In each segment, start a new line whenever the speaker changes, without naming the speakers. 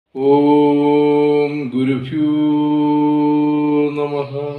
ഓം ഗുരുഭ്യോ നമ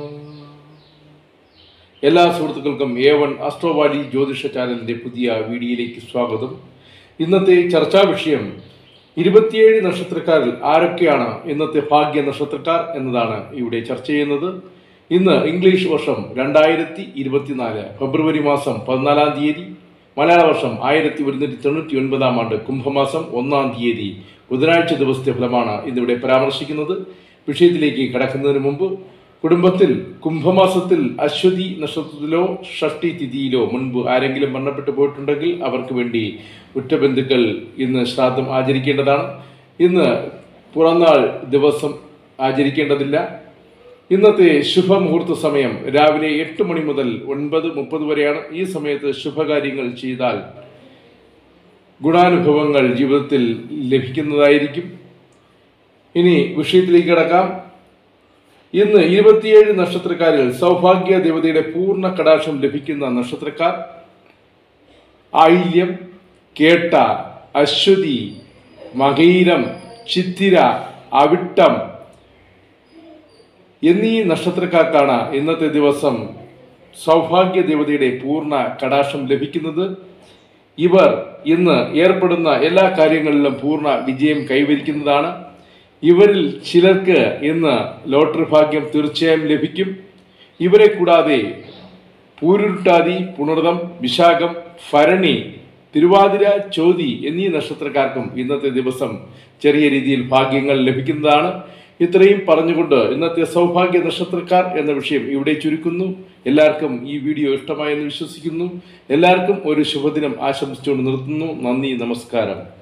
എല്ലാ സുഹൃത്തുക്കൾക്കും എ വൺ അസ്ട്രോവാലി ജ്യോതിഷ ചാനലിൻ്റെ പുതിയ വീഡിയോയിലേക്ക് സ്വാഗതം ഇന്നത്തെ ചർച്ചാ വിഷയം ഇരുപത്തിയേഴ് നക്ഷത്രക്കാരിൽ ആരൊക്കെയാണ് ഇന്നത്തെ ഭാഗ്യ നക്ഷത്രക്കാർ എന്നതാണ് ഇവിടെ ചർച്ച ചെയ്യുന്നത് ഇന്ന് ഇംഗ്ലീഷ് വർഷം രണ്ടായിരത്തി ഇരുപത്തിനാല് ഫെബ്രുവരി മാസം പതിനാലാം തീയതി മലയാള വർഷം ആയിരത്തി ഒരുന്നൂറ്റി തൊണ്ണൂറ്റി ഒൻപതാം ആണ്ട് കുംഭമാസം ഒന്നാം തീയതി ബുധനാഴ്ച ദിവസത്തെ ഫലമാണ് ഇന്നിവിടെ പരാമർശിക്കുന്നത് വിഷയത്തിലേക്ക് കടക്കുന്നതിന് മുമ്പ് കുടുംബത്തിൽ കുംഭമാസത്തിൽ അശ്വതി നക്ഷത്രത്തിലോ ഷഷ്ടി തിഥിയിലോ മുൻപ് ആരെങ്കിലും മരണപ്പെട്ടു പോയിട്ടുണ്ടെങ്കിൽ അവർക്ക് വേണ്ടി ഉറ്റബന്ധുക്കൾ ഇന്ന് ശ്രാദ്ധം ആചരിക്കേണ്ടതാണ് ഇന്ന് പുറന്നാൾ ദിവസം ആചരിക്കേണ്ടതില്ല ഇന്നത്തെ ശുഭമുഹൂർത്ത സമയം രാവിലെ എട്ട് മണി മുതൽ ഒൻപത് മുപ്പത് വരെയാണ് ഈ സമയത്ത് ശുഭകാര്യങ്ങൾ ചെയ്താൽ ഗുണാനുഭവങ്ങൾ ജീവിതത്തിൽ ലഭിക്കുന്നതായിരിക്കും ഇനി വിഷയത്തിലേക്ക് കിടക്കാം ഇന്ന് ഇരുപത്തിയേഴ് നക്ഷത്രക്കാരിൽ സൗഭാഗ്യ ദേവതയുടെ പൂർണ്ണ കടാക്ഷം ലഭിക്കുന്ന നക്ഷത്രക്കാർ ആയില്യം കേട്ട അശ്വതി മകീരം ചിത്തിര അവിട്ടം എന്നീ നക്ഷത്രക്കാർക്കാണ് ഇന്നത്തെ ദിവസം സൗഭാഗ്യ ദേവതയുടെ പൂർണ്ണ കടാക്ഷം ലഭിക്കുന്നത് ഇവർ ഇന്ന് ഏർപ്പെടുന്ന എല്ലാ കാര്യങ്ങളിലും പൂർണ്ണ വിജയം കൈവരിക്കുന്നതാണ് ഇവരിൽ ചിലർക്ക് ഇന്ന് ലോട്ടറി ഭാഗ്യം തീർച്ചയായും ലഭിക്കും ഇവരെ കൂടാതെ പൂരുരുട്ടാതി പുണർതം വിശാഖം ഭരണി തിരുവാതിര ചോതി എന്നീ നക്ഷത്രക്കാർക്കും ഇന്നത്തെ ദിവസം ചെറിയ രീതിയിൽ ഭാഗ്യങ്ങൾ ലഭിക്കുന്നതാണ് ഇത്രയും പറഞ്ഞുകൊണ്ട് ഇന്നത്തെ സൗഭാഗ്യ നക്ഷത്രക്കാർ എന്ന വിഷയം ഇവിടെ ചുരുക്കുന്നു എല്ലാവർക്കും ഈ വീഡിയോ ഇഷ്ടമായെന്ന് വിശ്വസിക്കുന്നു എല്ലാവർക്കും ഒരു ശുഭദിനം ആശംസിച്ചുകൊണ്ട് നിർത്തുന്നു നന്ദി നമസ്കാരം